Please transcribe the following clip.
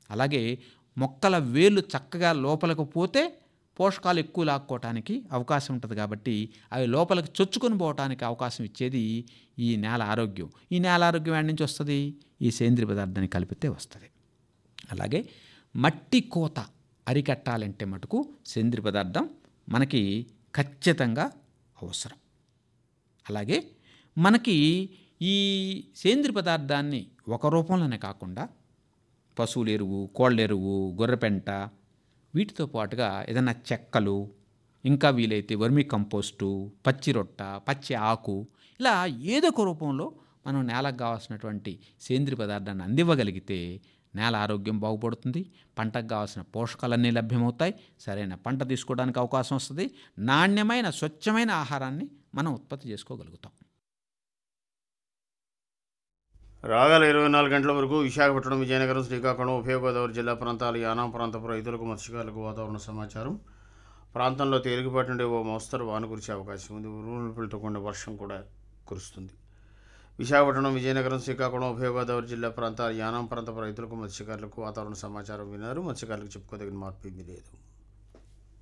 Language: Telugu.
అలాగే మొక్కల వేళ్ళు చక్కగా లోపలికి పోతే పోషకాలు ఎక్కువ లాక్కోవటానికి అవకాశం ఉంటుంది కాబట్టి అవి లోపలికి చొచ్చుకొని పోవటానికి అవకాశం ఇచ్చేది ఈ నేల ఆరోగ్యం ఈ నేల ఆరోగ్యం ఎక్కడి నుంచి వస్తుంది ఈ సేంద్రియ పదార్థాన్ని కలిపితే వస్తుంది అలాగే మట్టి కోత అరికట్టాలంటే మటుకు సేంద్రియ పదార్థం మనకి ఖచ్చితంగా అవసరం అలాగే మనకి ఈ సేంద్రియ పదార్థాన్ని ఒక రూపంలోనే కాకుండా పశువుల ఎరువు కోళ్ళ ఎరువు గొర్రెపెంట వీటితో పాటుగా ఏదైనా చెక్కలు ఇంకా వీలైతే వర్మి కంపోస్టు పచ్చి రొట్ట పచ్చి ఆకు ఇలా ఏదో ఒక రూపంలో మనం నేలకు కావాల్సినటువంటి సేంద్రియ పదార్థాన్ని అందివ్వగలిగితే నేల ఆరోగ్యం బాగుపడుతుంది పంటకు కావాల్సిన పోషకాలన్నీ లభ్యమవుతాయి సరైన పంట తీసుకోవడానికి అవకాశం వస్తుంది నాణ్యమైన స్వచ్ఛమైన ఆహారాన్ని మనం ఉత్పత్తి చేసుకోగలుగుతాం రాగల ఇరవై నాలుగు గంటల వరకు విశాఖపట్నం విజయనగరం శ్రీకాకుళం ఉభయ గోదావరి జిల్లా ప్రాంతాలు యానాం ప్రాంతపు రైతులకు మత్స్యకారులకు వాతావరణ సమాచారం ప్రాంతంలో తేలికపాటి నుండి ఓ మోస్తరు వాన కురిసే అవకాశం ఉంది ఉరుములతో కూడిన వర్షం కూడా కురుస్తుంది విశాఖపట్నం విజయనగరం శ్రీకాకుళం ఉభయ గోదావరి జిల్లా ప్రాంతాలు యానాం ప్రాంతపు రైతులకు మత్స్యకారులకు వాతావరణ సమాచారం విన్నారు మత్స్యకారులకు చెప్పుకోదగిన మార్పు ఏమీ లేదు